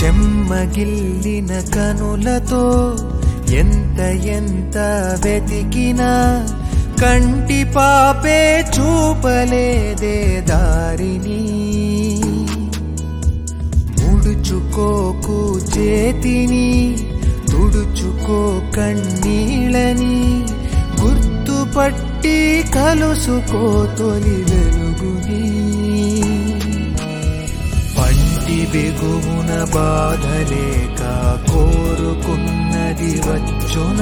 చెమ్మగిల్లిన కనులతో ఎంత ఎంత వెతికినా కంటి పాపే చూపలేదే దారిని ముడుచుకోకు చేతిని తుడుచుకో కన్నీళ్ళని గుర్తుపట్టి కలుసుకో తొలి వెలుగుని పంటి బిగుమున బాధలేక కోరుకున్నది వచ్చున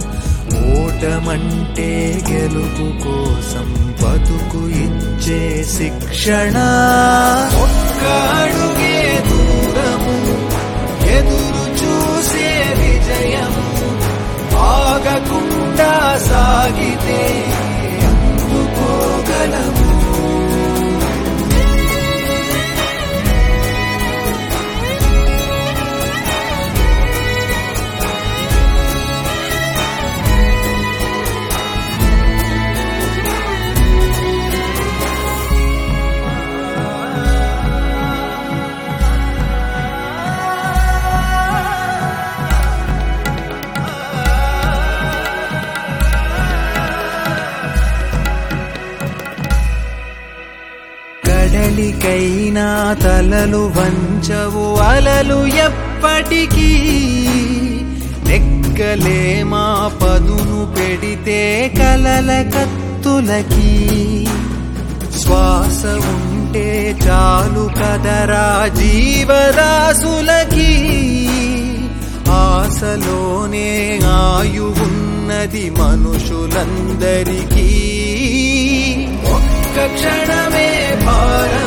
ఓటమంటే గెలుపు కోసం బతుకు ఇచ్చే శిక్షణ ఒక్క అడుగే దూరము ఎదురు చూసే విజయము ఆగకుండా సాగితే అందుకోగలము కడలికైనా తలలు వంచవు అలలు ఎప్పటికీ నెక్కలేమా పదును పెడితే కలల కత్తులకి శ్వాస ఉంటే చాలు కదరా జీవరాశులకి ఆశలోనే ఆయువున్నది మనుషులందరికీ ఒక్క క్షణమే భారత